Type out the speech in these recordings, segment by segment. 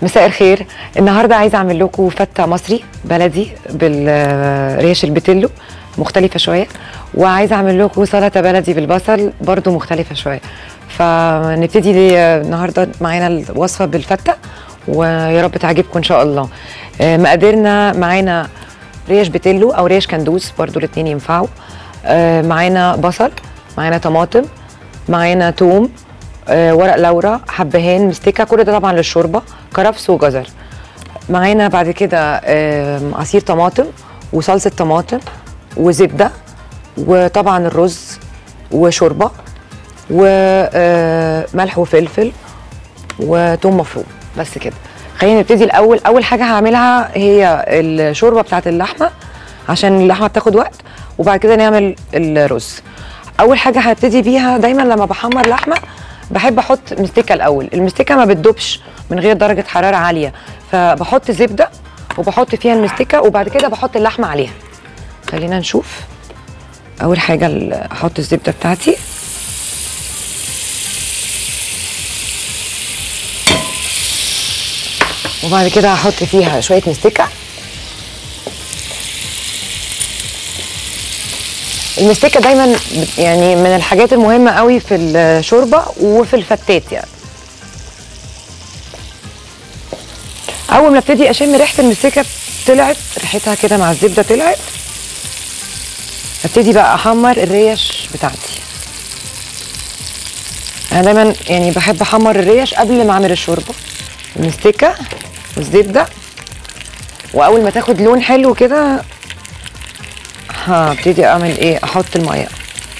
مساء الخير النهارده عايزه اعمل لكم فته مصري بلدي بالريش البتلو مختلفه شويه وعايزه اعمل لكم سلطه بلدي بالبصل برضو مختلفه شويه فنبتدي دي النهارده معانا الوصفه بالفته ويا رب تعجبكم ان شاء الله آه، مقاديرنا معانا ريش بتلو او ريش كندوس برضو الاثنين ينفعوا آه، معانا بصل معانا طماطم معانا توم آه، ورق لورا حبهان مستكه كل ده طبعا للشوربه كرفس وجزر معانا بعد كده آم، عصير طماطم وصلصه طماطم وزبده وطبعا الرز وشوربه وملح وفلفل وتوم مفروم بس كده خلينا نبتدي الاول اول حاجه هعملها هي الشوربه بتاعت اللحمه عشان اللحمه بتاخد وقت وبعد كده نعمل الرز اول حاجه هبتدي بيها دايما لما بحمر لحمه بحب احط مستكه الاول المستكه ما بتدوبش من غير درجه حراره عاليه فبحط زبده وبحط فيها المستكه وبعد كده بحط اللحمه عليها خلينا نشوف اول حاجه ال- احط الزبده بتاعتي وبعد كده هحط فيها شويه مستكه المستكه دايما بت- يعني من الحاجات المهمه قوي في الشوربه وفي الفتات يعني اول ما ابتدي اشم ريحه المستكه طلعت ريحتها كده مع الزبده طلعت ابتدي بقى احمر الريش بتاعتي انا دايما يعني بحب احمر الريش قبل ما اعمل الشوربه المستكه والزبده واول ما تاخد لون حلو كده هبتدي اعمل ايه احط الميه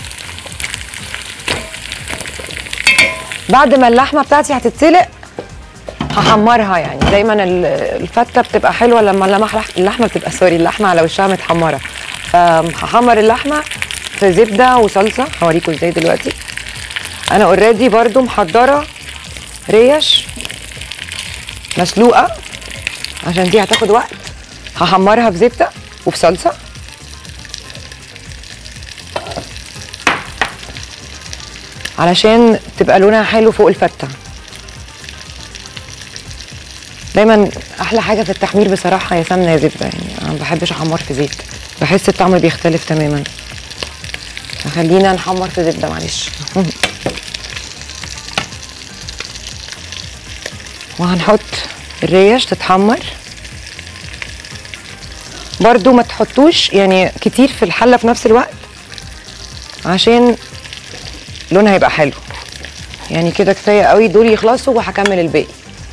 بعد ما اللحمه بتاعتي هتتسلق هحمرها يعني دايما ال- الفته بتبقى حلوه لما اللحمه اللحمه بتبقى سوري اللحمه على وشها متحمره فهحمر اللحمه في زبده وصلصه هوريكم ازاي دلوقتي انا اوريدي برضو محضره ريش مسلوقه عشان دي هتاخد وقت هحمرها في زبده وفي صلصه علشان تبقى لونها حلو فوق الفته دايما احلى حاجه في التحمير بصراحه يا سمنه يا زبده يعني انا ما بحبش احمر في زيت بحس الطعم بيختلف تماما فخلينا نحمر في زبده معلش وهنحط الريش تتحمر برضو ما تحطوش يعني كتير في الحله في نفس الوقت عشان لونها يبقى حلو يعني كده كفايه قوي دول يخلصوا وهكمل الباقي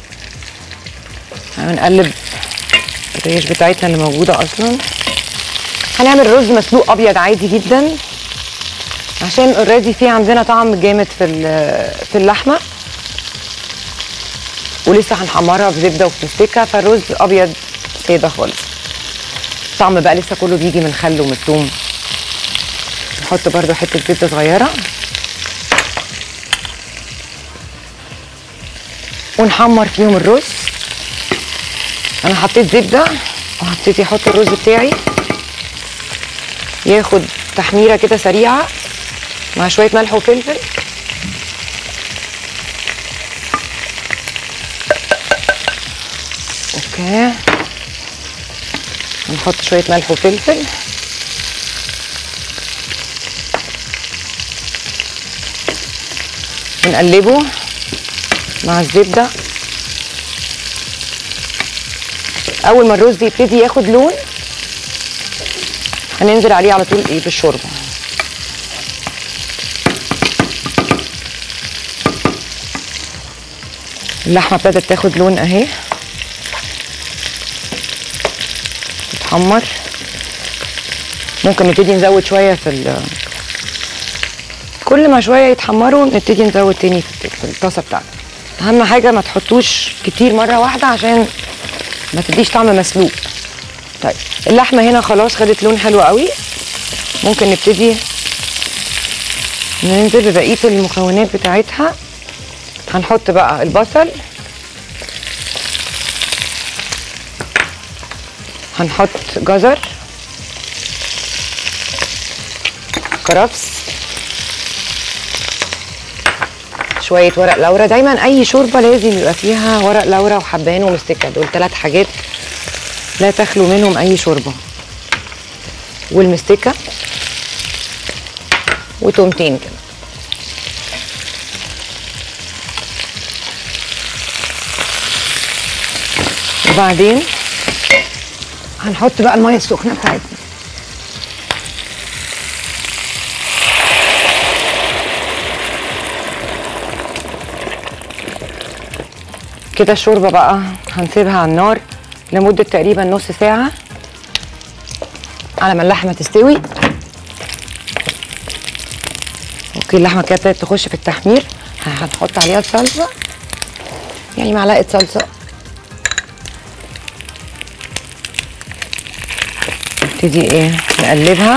هنقلب الريش بتاعتنا اللي موجوده اصلا هنعمل رز مسلوق ابيض عادي جدا عشان اوريدي في عندنا طعم جامد في ال- في اللحمه ولسه هنحمرها في زبده وفي مستكه فالرز ابيض ساده خالص الطعم بقى لسه كله بيجي من خل ومن الثوم نحط برده حته زبده صغيره ونحمر فيهم الرز انا حطيت زبده وهبتدي احط الرز بتاعي ياخد تحميره كده سريعه مع شويه ملح وفلفل اوكي هنحط شويه ملح وفلفل ونقلبه مع الزبده اول ما الرز يبتدي ياخد لون هننزل عليه على طول ايه بالشوربه اللحمه ابتدت تاخد لون اهي تتحمر ممكن نبتدي نزود شويه في ال كل ما شويه يتحمروا نبتدي نزود تاني في الت- في الطاسه بتاعتنا اهم حاجه ما تحطوش كتير مره واحده عشان ما تديش طعم مسلوق طيب اللحمه هنا خلاص خدت لون حلو قوي ممكن نبتدي ننزل ببقيه المكونات بتاعتها هنحط بقى البصل هنحط جزر كرفس شويه ورق لورا دايما اي شوربه لازم يبقى فيها ورق لورا وحبان ومستكه دول ثلاث حاجات لا تخلو منهم اي شوربه والمستكه وتومتين كده وبعدين هنحط بقى الميه السخنه بتاعتنا كده الشوربه بقى هنسيبها على النار لمده تقريبا نص ساعه على ما اللحمه تستوي اوكي اللحمه كده ابتدت تخش في التحمير هنحط عليها الصلصه يعني معلقه صلصه نبتدي ايه نقلبها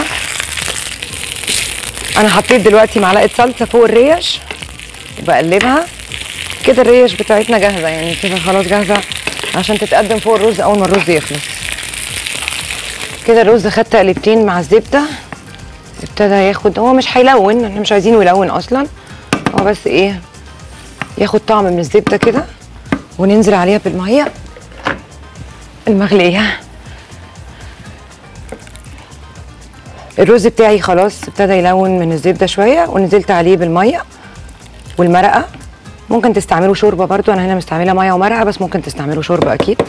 انا حطيت دلوقتي معلقه صلصه فوق الريش وبقلبها كده الريش بتاعتنا جاهزه يعني كده خلاص جاهزه عشان تتقدم فوق الرز اول ما الرز يخلص كده الرز خد تقلبتين مع الزبده ابتدى ياخد هو مش هيلون احنا مش عايزينه يلون اصلا هو بس ايه ياخد طعم من الزبده كده وننزل عليها بالميه المغليه الرز بتاعي خلاص ابتدى يلون من الزبده شويه ونزلت عليه بالميه والمرقه ممكن تستعملوا شوربه برضو انا هنا مستعمله ميه ومرقه بس ممكن تستعملوا شوربه اكيد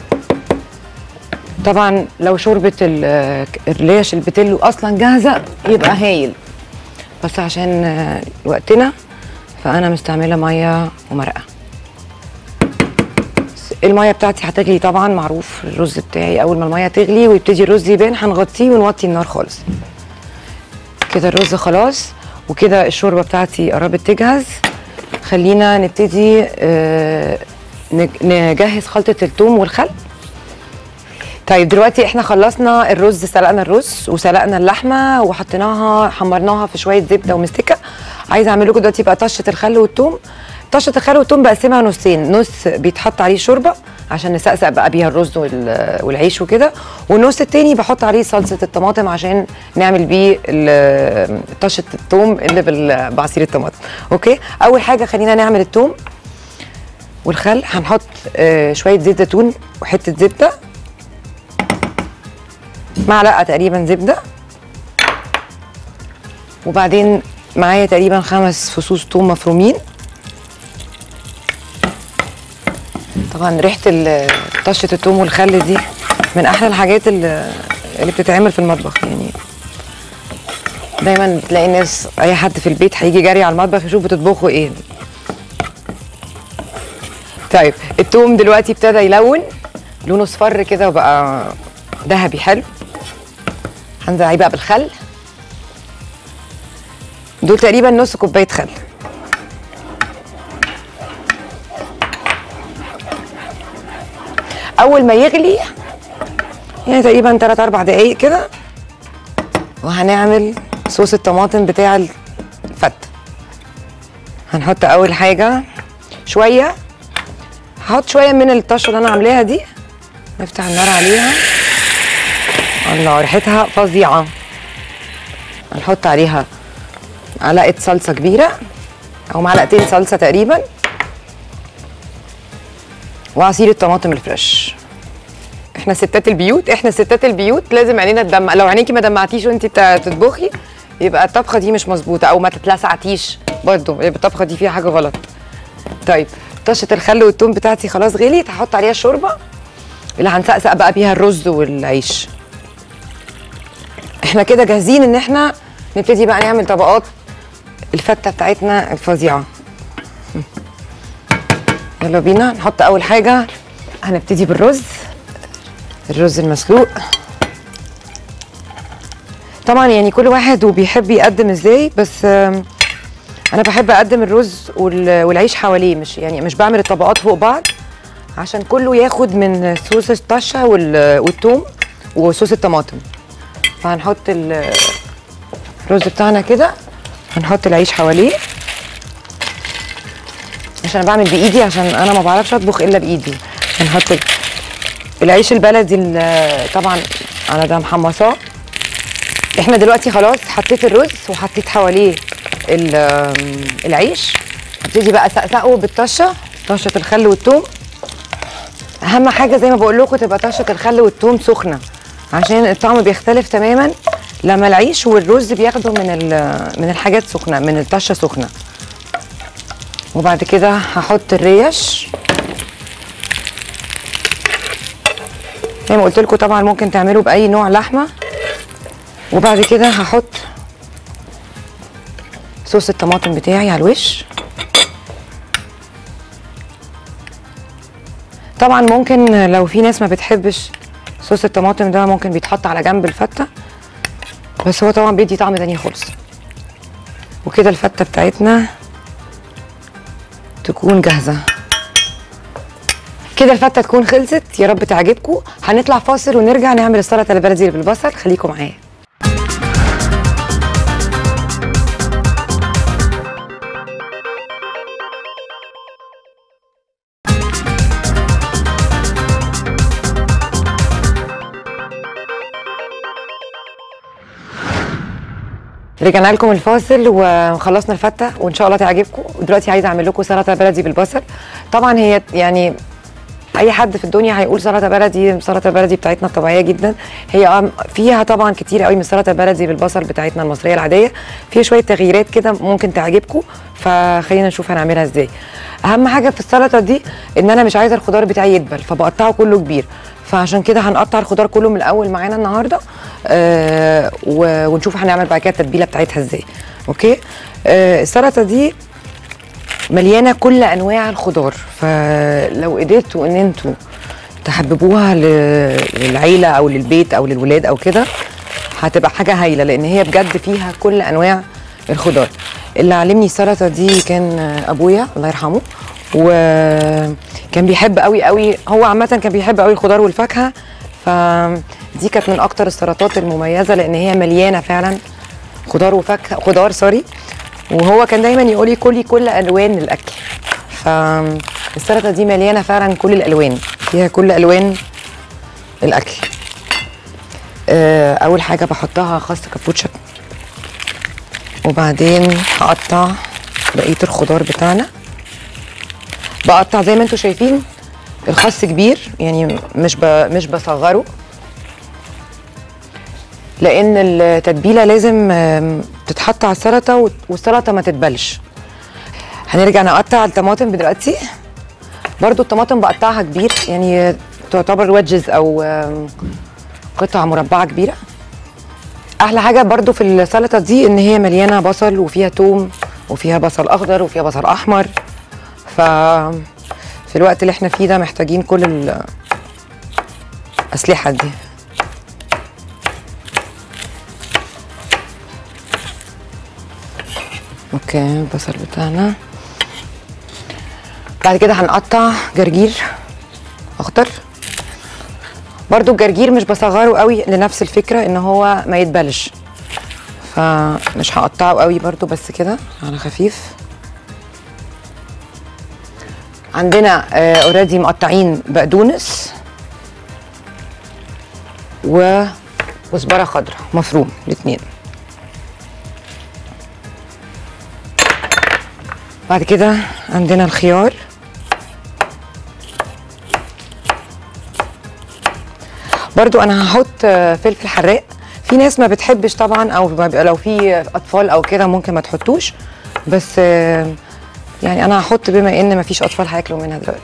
طبعا لو شوربه ال- الريش البتلو اصلا جاهزه يبقى هايل بس عشان آه، وقتنا فانا مستعمله ميه ومرقه الميه بتاعتي هتغلي طبعا معروف الرز بتاعي اول ما الميه تغلي ويبتدي الرز يبان هنغطيه ونوطي النار خالص كده الرز خلاص وكده الشوربه بتاعتي قربت تجهز خلينا نبتدي آه، نج- نجهز خلطه الثوم والخل طيب دلوقتي احنا خلصنا الرز سلقنا الرز وسلقنا اللحمه وحطيناها حمرناها في شويه زبده ومستكه عايزه اعمل لكم دلوقتي بقى طشه الخل والثوم طشه الخل والثوم بقسمها نصين نص بيتحط عليه شوربه عشان نسقسق بقى بيها الرز وال- والعيش وكده والنص التاني بحط عليه صلصه الطماطم عشان نعمل بيه ال- طشه الثوم اللي بال- بعصير الطماطم اوكي اول حاجه خلينا نعمل الثوم والخل هنحط آه، شويه زيت زيتون وحته زبده معلقه تقريبا زبده وبعدين معايا تقريبا خمس فصوص ثوم مفرومين طبعا ريحه ال- طشه الثوم والخل دي من احلى الحاجات اللي اللي بتتعمل في المطبخ يعني دايما تلاقي الناس اي حد في البيت هيجي جري على المطبخ يشوف بتطبخوا ايه طيب الثوم دلوقتي ابتدى يلون لونه اصفر كده وبقى ذهبي حلو هنزل عليه بقى بالخل دول تقريبا نص كوبايه خل اول ما يغلي يعني تقريبا 3 4 دقايق كده وهنعمل صوص الطماطم بتاع الفته هنحط اول حاجه شويه هحط شويه من الطشه اللي انا عاملاها دي نفتح النار عليها الله ريحتها فظيعه هنحط عليها معلقه صلصه كبيره او معلقتين صلصه تقريبا وعصير الطماطم الفريش احنا ستات البيوت احنا ستات البيوت لازم عينينا تدمع لو عينيكي ما دمعتيش وانت بتطبخي يبقى الطبخه دي مش مظبوطه او ما تتلسعتيش برضه يبقى الطبخه دي فيها حاجه غلط طيب طشه الخل والثوم بتاعتي خلاص غليت هحط عليها الشوربه اللي هنسقسق بقى بيها الرز والعيش احنا كده جاهزين ان احنا نبتدي بقى نعمل طبقات الفته بتاعتنا الفظيعه يلا بينا نحط اول حاجه هنبتدي بالرز الرز المسلوق طبعا يعني كل واحد وبيحب يقدم ازاي بس آم، انا بحب اقدم الرز وال- والعيش حواليه مش يعني مش بعمل الطبقات فوق بعض عشان كله ياخد من صوص الطشه وال- والثوم وصوص الطماطم فهنحط ال- الرز بتاعنا كده هنحط العيش حواليه عشان أنا بعمل بايدي عشان انا ما بعرفش اطبخ الا بايدي هنحط ال- العيش البلدي ال- طبعا انا ده محمصاه احنا دلوقتي خلاص حطيت الرز وحطيت حواليه ال- العيش هبتدي بقى اسقسقه بالطشه طشه الخل والثوم اهم حاجه زي ما بقول لكم تبقى طشه الخل والثوم سخنه عشان الطعم بيختلف تماما لما العيش والرز بياخدوا من ال- من الحاجات سخنه من الطشه سخنه وبعد كده هحط الريش زي ما قلت لكم طبعا ممكن تعملوا باي نوع لحمه وبعد كده هحط صوص الطماطم بتاعي على الوش طبعا ممكن لو في ناس ما بتحبش صوص الطماطم ده ممكن بيتحط على جنب الفته بس هو طبعا بيدي طعم تاني خالص وكده الفته بتاعتنا تكون جاهزه كده الفته تكون خلصت يا رب تعجبكم هنطلع فاصل ونرجع نعمل السلطه البلدي اللي بالبصل خليكم معايا رجعنا لكم الفاصل وخلصنا الفته وان شاء الله تعجبكم ودلوقتي عايزه اعمل لكم سلطه بلدي بالبصل طبعا هي يعني اي حد في الدنيا هيقول سلطه بلدي السلطه البلدي بتاعتنا الطبيعيه جدا هي أم- فيها طبعا كتير قوي من السلطه البلدي بالبصل بتاعتنا المصريه العاديه فيها شويه تغييرات كده ممكن تعجبكم فخلينا نشوف هنعملها ازاي اهم حاجه في السلطه دي ان انا مش عايزه الخضار بتاعي يدبل فبقطعه كله كبير فعشان كده هنقطع الخضار كله من الاول معانا النهارده آه و- ونشوف هنعمل بعد كده التتبيله بتاعتها ازاي اوكي آه السلطه دي مليانه كل انواع الخضار فلو قدرتوا ان انتوا تحببوها ل- للعيله او للبيت او للولاد او كده هتبقى حاجه هايله لان هي بجد فيها كل انواع الخضار اللي علمني السلطه دي كان ابويا الله يرحمه وكان بيحب قوي قوي هو عامه كان بيحب قوي الخضار والفاكهه فدي كانت من اكتر السلطات المميزه لان هي مليانه فعلا خضار وفاكهه خضار سوري وهو كان دايما يقول لي كلي كل الوان الاكل فالسلطه دي مليانه فعلا كل الالوان فيها كل الوان الاكل آه، اول حاجه بحطها خس كابوتشا وبعدين هقطع بقيه الخضار بتاعنا بقطع زي ما انتم شايفين الخس كبير يعني مش ب... مش بصغره لان التتبيله لازم آم، تتحط على السلطه وت- والسلطه ما تتبلش هنرجع نقطع الطماطم دلوقتي برضو الطماطم بقطعها كبير يعني تعتبر وجز او آم، قطع مربعه كبيره احلى حاجه برضو في السلطه دي ان هي مليانه بصل وفيها توم وفيها بصل اخضر وفيها بصل احمر ف في الوقت اللي احنا فيه ده محتاجين كل الاسلحه دي اوكي البصل بتاعنا بعد كده هنقطع جرجير اخضر برضو الجرجير مش بصغره قوي لنفس الفكره ان هو ما يتبلش فمش هقطعه قوي برضو بس كده على خفيف عندنا اوريدي مقطعين بقدونس وكزبره خضراء مفروم الاثنين بعد كده عندنا الخيار برضو انا هحط آه، فلفل حراق في ناس ما بتحبش طبعا او ما بيبقى لو في اطفال او كده ممكن ما تحطوش بس آه، يعني انا هحط بما ان ما فيش اطفال هياكلوا منها دلوقتي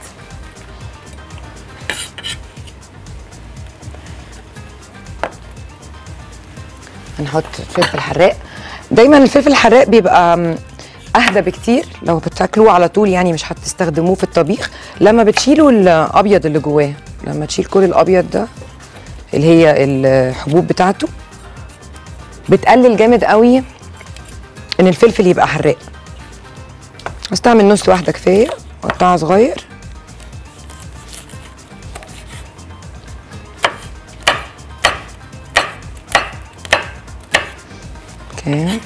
هنحط فلفل حراق دايما الفلفل الحراق بيبقى م، اهدى بكتير لو بتاكلوه على طول يعني مش هتستخدموه في الطبيخ لما بتشيلوا الابيض اللي جواه لما تشيل كل الابيض ده اللي هي الحبوب بتاعته بتقلل جامد قوي ان الفلفل يبقى حراق هستعمل نص واحده كفايه قطعها صغير اوكي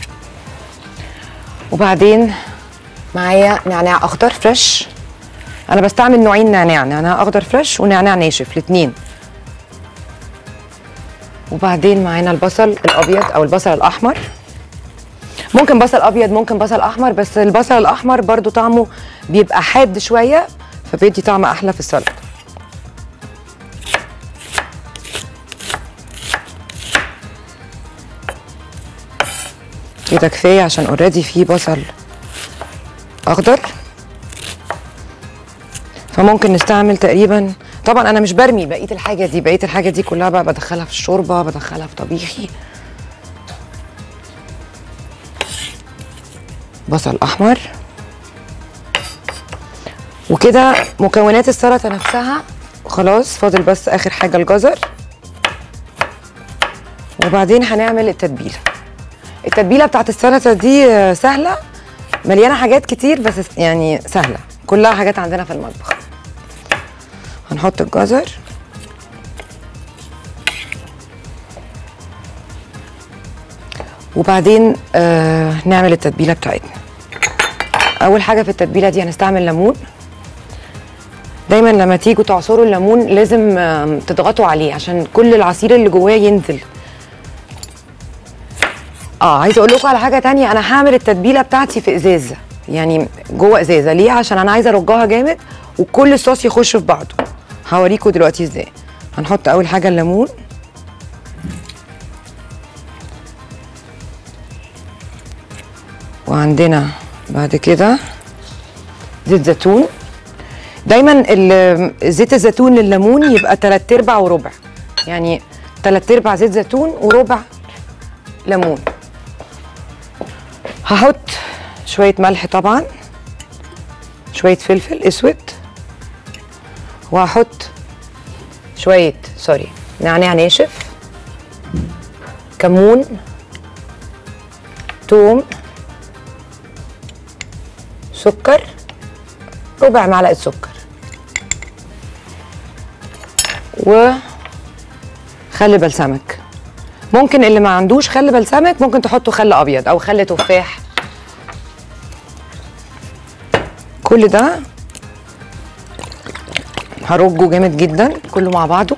وبعدين معايا نعناع اخضر فريش انا بستعمل نوعين نعناع نعناع اخضر فريش ونعناع ناشف الاثنين وبعدين معانا البصل الابيض او البصل الاحمر ممكن بصل ابيض ممكن بصل احمر بس البصل الاحمر برضو طعمه بيبقى حاد شويه فبيدي طعم احلى في السلطه كده كفايه عشان اوريدي فيه بصل اخضر فممكن نستعمل تقريبا طبعا انا مش برمي بقيه الحاجه دي بقيه الحاجه دي كلها بقى بدخلها في الشوربه بدخلها في طبيخي بصل احمر وكده مكونات السلطه نفسها خلاص فاضل بس اخر حاجه الجزر وبعدين هنعمل التتبيله التتبيله بتاعت السلطه دي آه، سهله مليانه حاجات كتير بس يعني سهله كلها حاجات عندنا في المطبخ هنحط الجزر وبعدين آه نعمل التتبيله بتاعتنا اول حاجه في التتبيله دي هنستعمل ليمون دايما لما تيجوا تعصروا الليمون لازم آم، تضغطوا عليه عشان كل العصير اللي جواه ينزل اه عايزه اقول لكم على حاجه تانية انا هعمل التتبيله بتاعتي في ازازه يعني جوه ازازه ليه عشان انا عايزه ارجها جامد وكل الصوص يخش في بعضه هوريكم دلوقتي ازاي هنحط اول حاجه الليمون وعندنا بعد كده زيت زيتون دايما ال- زيت الزيتون لليمون يبقى تلات ارباع وربع يعني تلات ارباع زيت زيتون وربع ليمون هحط شوية ملح طبعا شوية فلفل اسود وهحط شوية سوري نعناع ناشف كمون توم سكر ربع معلقة سكر وخل بلسمك ممكن اللي ما عندوش خل بلسمك ممكن تحطوا خل ابيض او خل تفاح كل ده هرجه جامد جدا كله مع بعضه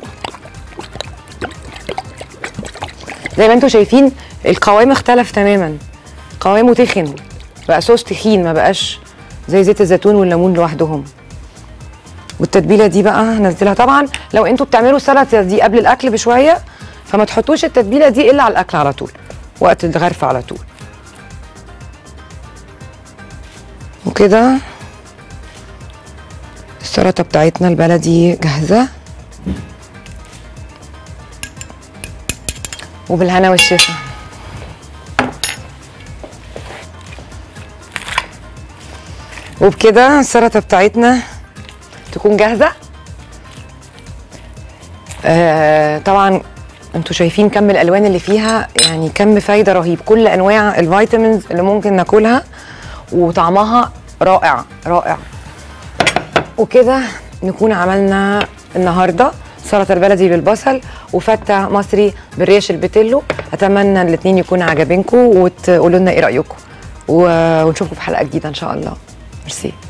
زي ما انتم شايفين القوام اختلف تماما قوامه تخن بقى صوص تخين ما بقاش زي زيت الزيتون والليمون لوحدهم والتتبيله دي بقى هنزلها طبعا لو انتوا بتعملوا السلطه دي قبل الاكل بشويه فما تحطوش التتبيله دي الا على الاكل على طول وقت الغرف على طول وكده السلطه بتاعتنا البلدي جاهزه وبالهنا والشفا وبكده السلطه بتاعتنا تكون جاهزه آه طبعا انتوا شايفين كم الالوان اللي فيها يعني كم فايده رهيب كل انواع الفيتامينز اللي ممكن ناكلها وطعمها رائع رائع وكده نكون عملنا النهارده سلطه البلدي بالبصل وفته مصري بالريش البتلو اتمنى الاثنين يكونوا عجبينكم وتقولوا لنا ايه رايكم و- ونشوفكم في حلقه جديده ان شاء الله ميرسي